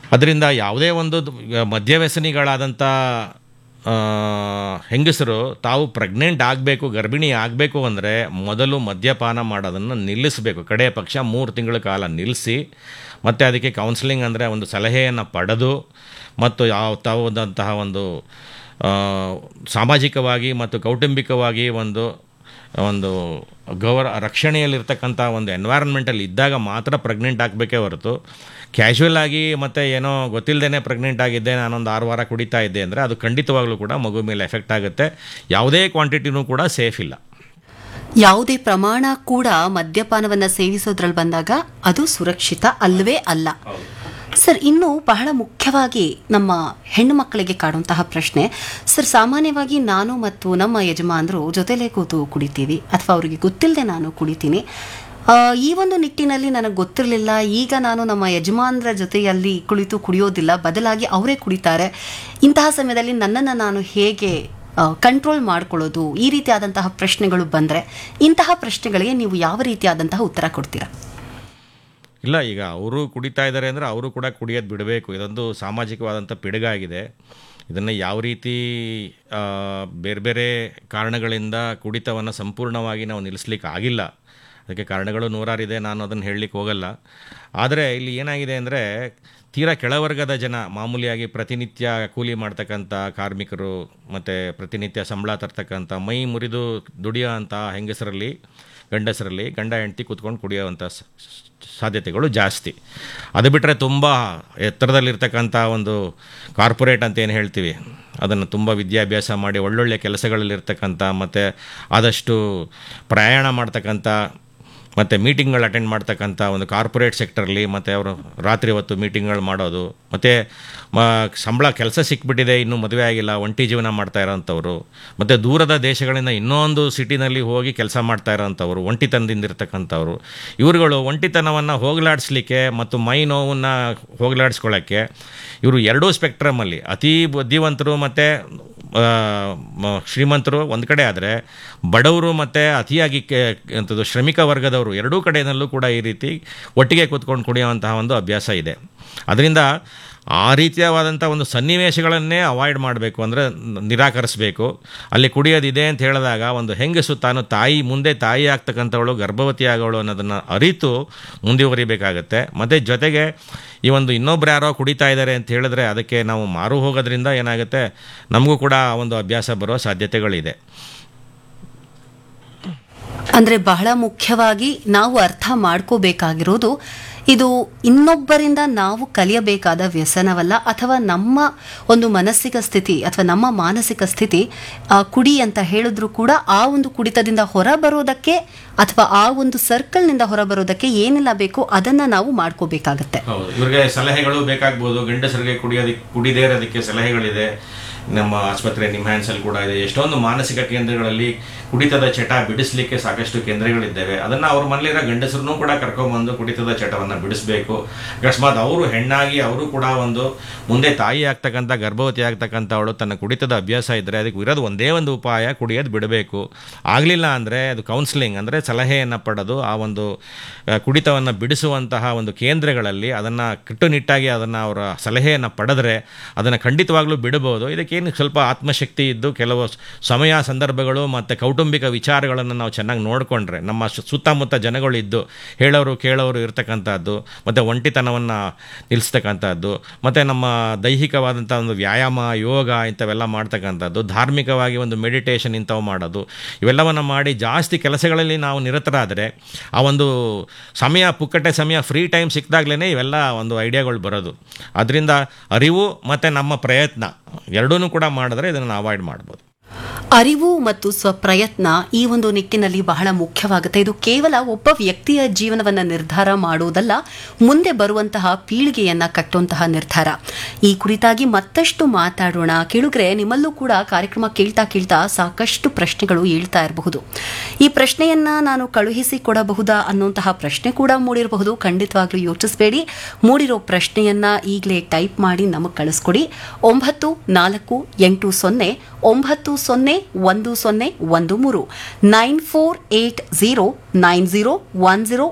ಅದರಿಂದ ಯಾವುದೇ ಒಂದು ದ್- ಮದ್ಯವ್ಯಸನಿಗಳಾದಂಥ ಆ, ಹೆಂಗಸರು ತಾವು ಪ್ರೆಗ್ನೆಂಟ್ ಆಗಬೇಕು ಗರ್ಭಿಣಿ ಆಗಬೇಕು ಅಂದರೆ ಮೊದಲು ಮದ್ಯಪಾನ ಮಾಡೋದನ್ನು ನಿಲ್ಲಿಸಬೇಕು ಕಡೆ ಪಕ್ಷ ಮೂರು ತಿಂಗಳ ಕಾಲ ನಿಲ್ಲಿಸಿ ಮತ್ತು ಅದಕ್ಕೆ ಕೌನ್ಸಿಲಿಂಗ್ ಅಂದರೆ ಒಂದು ಸಲಹೆಯನ್ನು ಪಡೆದು ಮತ್ತು ಯಾವ ತಾವುದಂತಹ ಒಂದು ಆ, ಸಾಮಾಜಿಕವಾಗಿ ಮತ್ತು ಕೌಟುಂಬಿಕವಾಗಿ ಒಂದು ಒಂದು ಗೌರ ರಕ್ಷಣೆಯಲ್ಲಿರ್ತಕ್ಕಂಥ ಒಂದು ಎನ್ವೈರನ್ಮೆಂಟಲ್ಲಿ ಇದ್ದಾಗ ಮಾತ್ರ ಪ್ರೆಗ್ನೆಂಟ್ ಆಗಬೇಕೇ ಹೊರತು ಕ್ಯಾಶುವಲ್ ಆಗಿ ಮತ್ತು ಏನೋ ಗೊತ್ತಿಲ್ಲದೇ ಪ್ರೆಗ್ನೆಂಟ್ ಆಗಿದ್ದೆ ನಾನೊಂದು ಆರು ವಾರ ಕುಡಿತಾ ಇದ್ದೆ ಅಂದರೆ ಅದು ಖಂಡಿತವಾಗ್ಲೂ ಕೂಡ ಮಗು ಮೇಲೆ ಎಫೆಕ್ಟ್ ಆಗುತ್ತೆ ಯಾವುದೇ ಕ್ವಾಂಟಿಟಿನೂ ಕೂಡ ಸೇಫ್ ಇಲ್ಲ ಯಾವುದೇ ಪ್ರಮಾಣ ಕೂಡ ಮದ್ಯಪಾನವನ್ನ ಸೇವಿಸೋದ್ರಲ್ಲಿ ಬಂದಾಗ ಅದು ಸುರಕ್ಷಿತ ಅಲ್ಲವೇ ಅಲ್ಲ ಸರ್ ಇನ್ನು ಬಹಳ ಮುಖ್ಯವಾಗಿ ನಮ್ಮ ಹೆಣ್ಣು ಮಕ್ಕಳಿಗೆ ಕಾಡುವಂತಹ ಪ್ರಶ್ನೆ ಸರ್ ಸಾಮಾನ್ಯವಾಗಿ ನಾನು ಮತ್ತು ನಮ್ಮ ಯಜಮಾನರು ಜೊತೆಲೇ ಕೂತು ಕುಡಿತೀವಿ ಅಥವಾ ಅವರಿಗೆ ಗೊತ್ತಿಲ್ಲದೆ ನಾನು ಕುಡಿತೀನಿ ಆ, ಈ ಒಂದು ನಿಟ್ಟಿನಲ್ಲಿ ನನಗೆ ಗೊತ್ತಿರಲಿಲ್ಲ ಈಗ ನಾನು ನಮ್ಮ ಯಜಮಾನರ ಜೊತೆಯಲ್ಲಿ ಕುಳಿತು ಕುಡಿಯೋದಿಲ್ಲ ಬದಲಾಗಿ ಅವರೇ ಕುಡಿತಾರೆ ಇಂತಹ ಸಮಯದಲ್ಲಿ ನನ್ನನ್ನು ನಾನು ಹೇಗೆ ಕಂಟ್ರೋಲ್ ಮಾಡ್ಕೊಳ್ಳೋದು ಈ ರೀತಿಯಾದಂತಹ ಪ್ರಶ್ನೆಗಳು ಬಂದರೆ ಇಂತಹ ಪ್ರಶ್ನೆಗಳಿಗೆ ನೀವು ಯಾವ ರೀತಿಯಾದಂತಹ ಉತ್ತರ ಕೊಡ್ತೀರಾ ಇಲ್ಲ ಈಗ ಅವರು ಕುಡಿತಾ ಇದ್ದಾರೆ ಅಂದರೆ ಅವರು ಕೂಡ ಕುಡಿಯೋದು ಬಿಡಬೇಕು ಇದೊಂದು ಸಾಮಾಜಿಕವಾದಂಥ ಪಿಡುಗಾಗಿದೆ ಇದನ್ನು ಯಾವ ರೀತಿ ಆ, ಬೇರೆ ಬೇರೆ ಕಾರಣಗಳಿಂದ ಕುಡಿತವನ್ನು ಸಂಪೂರ್ಣವಾಗಿ ನಾವು ನಿಲ್ಲಿಸ್ಲಿಕ್ಕೆ ಆಗಿಲ್ಲ ಅದಕ್ಕೆ ಕಾರಣಗಳು ನೂರಾರಿದೆ ನಾನು ಅದನ್ನು ಹೇಳಲಿಕ್ಕೆ ಹೋಗಲ್ಲ ಆದರೆ ಇಲ್ಲಿ ಏನಾಗಿದೆ ಅಂದರೆ ತೀರಾ ಕೆಳವರ್ಗದ ಜನ ಮಾಮೂಲಿಯಾಗಿ ಪ್ರತಿನಿತ್ಯ ಕೂಲಿ ಮಾಡ್ತಕ್ಕಂಥ ಕಾರ್ಮಿಕರು ಮತ್ತು ಪ್ರತಿನಿತ್ಯ ಸಂಬಳ ತರ್ತಕ್ಕಂಥ ಮೈ ಮುರಿದು ದುಡಿಯೋ ಅಂಥ ಹೆಂಗಸರಲ್ಲಿ ಗಂಡಸರಲ್ಲಿ ಗಂಡ ಹೆಂಡತಿ ಕೂತ್ಕೊಂಡು ಕುಡಿಯೋವಂಥ ಸ- ಸ- ಸಾಧ್ಯತೆಗಳು ಜಾಸ್ತಿ ಅದು ಬಿಟ್ಟರೆ ತುಂಬ ಎತ್ತರದಲ್ಲಿರ್ತಕ್ಕಂಥ ಒಂದು ಕಾರ್ಪೊರೇಟ್ ಅಂತ ಏನು ಹೇಳ್ತೀವಿ ಅದನ್ನು ತುಂಬ ವಿದ್ಯಾಭ್ಯಾಸ ಮಾಡಿ ಒಳ್ಳೊಳ್ಳೆ ಕೆಲಸಗಳಲ್ಲಿರ್ತಕ್ಕಂಥ ಮತ್ತು ಆದಷ್ಟು ಪ್ರಯಾಣ ಮಾಡ್ತಕ್ಕಂಥ ಮತ್ತು ಮೀಟಿಂಗ್ಗಳು ಅಟೆಂಡ್ ಮಾಡ್ತಕ್ಕಂಥ ಒಂದು ಕಾರ್ಪೊರೇಟ್ ಸೆಕ್ಟರ್ಲಿ ಮತ್ತು ಅವರು ರಾತ್ರಿ ಹೊತ್ತು ಮೀಟಿಂಗ್ಗಳು ಮಾಡೋದು ಮತ್ತು ಮ ಸಂಬಳ ಕೆಲಸ ಸಿಕ್ಬಿಟ್ಟಿದೆ ಇನ್ನೂ ಮದುವೆ ಆಗಿಲ್ಲ ಒಂಟಿ ಜೀವನ ಮಾಡ್ತಾ ಇರೋಂಥವ್ರು ಮತ್ತು ದೂರದ ದೇಶಗಳಿಂದ ಇನ್ನೊಂದು ಸಿಟಿನಲ್ಲಿ ಹೋಗಿ ಕೆಲಸ ಮಾಡ್ತಾ ಇರೋಂಥವ್ರು ಒಂಟಿತನದಿಂದ ಇರ್ತಕ್ಕಂಥವ್ರು ಇವರುಗಳು ಒಂಟಿತನವನ್ನು ಹೋಗಲಾಡಿಸ್ಲಿಕ್ಕೆ ಮತ್ತು ಮೈ ನೋವನ್ನು ಹೋಗಲಾಡಿಸ್ಕೊಳ್ಳೋಕ್ಕೆ ಇವರು ಎರಡೂ ಸ್ಪೆಕ್ಟ್ರಮಲ್ಲಿ ಅತಿ ಬುದ್ಧಿವಂತರು ಮತ್ತು ಶ್ರೀಮಂತರು ಒಂದು ಕಡೆ ಆದರೆ ಬಡವರು ಮತ್ತು ಅತಿಯಾಗಿ ಕೆ ಎಂಥದ್ದು ಶ್ರಮಿಕ ವರ್ಗದವರು ಎರಡೂ ಕಡೆಯಲ್ಲೂ ಕೂಡ ಈ ರೀತಿ ಒಟ್ಟಿಗೆ ಕೂತ್ಕೊಂಡು ಕುಡಿಯುವಂತಹ ಒಂದು ಅಭ್ಯಾಸ ಇದೆ ಅದರಿಂದ ಆ ರೀತಿಯವಾದಂಥ ಒಂದು ಸನ್ನಿವೇಶಗಳನ್ನೇ ಅವಾಯ್ಡ್ ಮಾಡಬೇಕು ಅಂದರೆ ನಿರಾಕರಿಸಬೇಕು ಅಲ್ಲಿ ಕುಡಿಯೋದಿದೆ ಅಂತ ಹೇಳಿದಾಗ ಒಂದು ಹೆಂಗಸು ತಾನು ತಾಯಿ ಮುಂದೆ ತಾಯಿ ಆಗ್ತಕ್ಕಂಥವಳು ಗರ್ಭವತಿ ಆಗೋಳು ಅನ್ನೋದನ್ನು ಅರಿತು ಮುಂದುವರಿಬೇಕಾಗತ್ತೆ ಮತ್ತು ಜೊತೆಗೆ ಈ ಒಂದು ಇನ್ನೊಬ್ರು ಯಾರೋ ಕುಡಿತಾ ಇದ್ದಾರೆ ಅಂತ ಹೇಳಿದ್ರೆ ಅದಕ್ಕೆ ನಾವು ಮಾರು ಹೋಗೋದ್ರಿಂದ ಏನಾಗುತ್ತೆ ನಮಗೂ ಕೂಡ ಆ ಒಂದು ಅಭ್ಯಾಸ ಬರೋ ಸಾಧ್ಯತೆಗಳಿದೆ ಅಂದ್ರೆ ಬಹಳ ಮುಖ್ಯವಾಗಿ ನಾವು ಅರ್ಥ ಮಾಡ್ಕೋಬೇಕಾಗಿರೋದು ಇದು ಇನ್ನೊಬ್ಬರಿಂದ ನಾವು ಕಲಿಯಬೇಕಾದ ವ್ಯಸನವಲ್ಲ ಅಥವಾ ನಮ್ಮ ಒಂದು ಮಾನಸಿಕ ಸ್ಥಿತಿ ಅಥವಾ ನಮ್ಮ ಮಾನಸಿಕ ಸ್ಥಿತಿ ಆ, ಕುಡಿ ಅಂತ ಹೇಳಿದ್ರು ಕೂಡ ಆ ಒಂದು ಕುಡಿತದಿಂದ ಹೊರ ಬರೋದಕ್ಕೆ ಅಥವಾ ಆ ಒಂದು ಸರ್ಕಲ್ನಿಂದ ಹೊರ ಬರೋದಕ್ಕೆ ಏನೆಲ್ಲ ಬೇಕೋ ಅದನ್ನ ನಾವು ಮಾಡ್ಕೋಬೇಕಾಗತ್ತೆ ಹೌದು ಇವ್ರಿಗೆ ಸಲಹೆಗಳು ಬೇಕಾಗ್ಬೋದು ಗಂಡಸರಿಗೆ ಕುಡಿಯೋದಕ್ಕೆ ಕುಡಿದೇ ಇರೋದಕ್ಕೆ ಸಲಹೆಗಳಿದೆ ನಮ್ಮ ಆಸ್ಪತ್ರೆ ನಿಮ್ಮ ಹ್ಯಾಂಡ್ಸಲ್ಲಿ ಕೂಡ ಇದೆ ಎಷ್ಟೊಂದು ಮಾನಸಿಕ ಕೇಂದ್ರಗಳಲ್ಲಿ ಕುಡಿತದ ಚಟ ಬಿಡಿಸ್ಲಿಕ್ಕೆ ಸಾಕಷ್ಟು ಕೇಂದ್ರಗಳಿದ್ದಾವೆ ಅದನ್ನು ಅವ್ರ ಮನೇಲಿರೋ ಗಂಡಸರನ್ನೂ ಕೂಡ ಕರ್ಕೊಂಡ್ಬಂದು ಕುಡಿತದ ಚಟವನ್ನು ಬಿಡಿಸ್ಬೇಕು ಅಕಸ್ಮಾತ್ ಅವರು ಹೆಣ್ಣಾಗಿ ಅವರು ಕೂಡ ಒಂದು ಮುಂದೆ ತಾಯಿ ಆಗ್ತಕ್ಕಂಥ ಗರ್ಭವತಿ ಆಗ್ತಕ್ಕಂಥವಳು ತನ್ನ ಕುಡಿತದ ಅಭ್ಯಾಸ ಇದ್ದರೆ ಅದಕ್ಕೆ ಇರೋದು ಒಂದೇ ಒಂದು ಉಪಾಯ ಕುಡಿಯೋದು ಬಿಡಬೇಕು ಆಗಲಿಲ್ಲ ಅಂದರೆ ಅದು ಕೌನ್ಸಿಲಿಂಗ್ ಅಂದರೆ ಸಲಹೆಯನ್ನು ಪಡೆದು ಆ ಒಂದು ಆ, ಕುಡಿತವನ್ನು ಬಿಡಿಸುವಂತಹ ಒಂದು ಕೇಂದ್ರಗಳಲ್ಲಿ ಅದನ್ನು ಕಟ್ಟುನಿಟ್ಟಾಗಿ ಅದನ್ನು ಅವರ ಸಲಹೆಯನ್ನು ಪಡೆದ್ರೆ ಅದನ್ನು ಖಂಡಿತವಾಗ್ಲೂ ಬಿಡಬಹುದು ಇದಕ್ಕೇನು ಸ್ವಲ್ಪ ಆತ್ಮಶಕ್ತಿ ಇದ್ದು ಕೆಲವು ಸಮಯ ಸಂದರ್ಭಗಳು ಮತ್ತು ಕೌಟುಂಬಿಕ ವಿಚಾರಗಳನ್ನು ನಾವು ಚೆನ್ನಾಗಿ ನೋಡಿಕೊಂಡ್ರೆ ನಮ್ಮ ಸು- ಸುತ್ತಮುತ್ತ ಜನಗಳು ಇದ್ದು ಹೇಳೋರು ಕೇಳೋರು ಇರ್ತಕ್ಕಂಥದ್ದು ಮತ್ತು ಒಂಟಿತನವನ್ನು ನಿಲ್ಲಿಸ್ತಕ್ಕಂಥದ್ದು ಮತ್ತು ನಮ್ಮ ದೈಹಿಕವಾದಂಥ ಒಂದು ವ್ಯಾಯಾಮ ಯೋಗ ಇಂಥವೆಲ್ಲ ಮಾಡ್ತಕ್ಕಂಥದ್ದು ಧಾರ್ಮಿಕವಾಗಿ ಒಂದು ಮೆಡಿಟೇಷನ್ ಇಂಥವು ಮಾಡೋದು ಇವೆಲ್ಲವನ್ನು ಮಾಡಿ ಜಾಸ್ತಿ ಕೆಲಸಗಳಲ್ಲಿ ನಾವು ನಿರತರಾದರೆ ಆ ಒಂದು ಸಮಯ ಪುಕ್ಕಟೆ ಸಮಯ ಫ್ರೀ ಟೈಮ್ ಸಿಕ್ಕಿದಾಗಲೇ ಇವೆಲ್ಲ ಒಂದು ಐಡಿಯಾಗಳು ಬರೋದು ಅದರಿಂದ ಅರಿವು ಮತ್ತು ನಮ್ಮ ಪ್ರಯತ್ನ ಎರಡೂ ಕೂಡ ಮಾಡಿದ್ರೆ ಇದನ್ನು ಅವಾಯ್ಡ್ ಮಾಡ್ಬೋದು ಅರಿವು ಮತ್ತು ಸ್ವಪ್ರಯತ್ನ ಈ ಒಂದು ನಿಟ್ಟಿನಲ್ಲಿ ಬಹಳ ಮುಖ್ಯವಾಗುತ್ತೆ ಇದು ಕೇವಲ ಒಬ್ಬ ವ್ಯಕ್ತಿಯ ಜೀವನವನ್ನ ನಿರ್ಧಾರ ಮಾಡುವುದಲ್ಲ ಮುಂದೆ ಬರುವಂತಹ ಪೀಳಿಗೆಯನ್ನ ಕಟ್ಟುವಂತಹ ನಿರ್ಧಾರ ಈ ಕುರಿತಾಗಿ ಮತ್ತಷ್ಟು ಮಾತಾಡೋಣ ಕೇಳುಗ್ರೆ ನಿಮ್ಮಲ್ಲೂ ಕೂಡ ಕಾರ್ಯಕ್ರಮ ಕೇಳ್ತಾ ಕೇಳ್ತಾ ಸಾಕಷ್ಟು ಪ್ರಶ್ನೆಗಳು ಏಳ್ತಾ ಇರಬಹುದು ಈ ಪ್ರಶ್ನೆಯನ್ನ ನಾನು ಕಳುಹಿಸಿ ಕೊಡಬಹುದಾ ಅನ್ನುವಂತಹ ಪ್ರಶ್ನೆ ಕೂಡ ಮೂಡಿರಬಹುದು ಖಂಡಿತವಾಗ್ಲೂ ಯೋಚಿಸಬೇಡಿ ಮೂಡಿರೋ ಪ್ರಶ್ನೆಯನ್ನ ಈಗಲೇ ಟೈಪ್ ಮಾಡಿ ನಮಗೆ ಕಳಿಸ್ಕೊಡಿ ಒಂಬತ್ತು ನಾಲ್ಕು ಎಂಟು ಸೊನ್ನೆ ಒಂಬತ್ತು ಸೊನ್ನೆ ಒಂದು ಸೊನ್ನೆ ಒಂದು ಮೂರು nine four eight zero nine zero one zero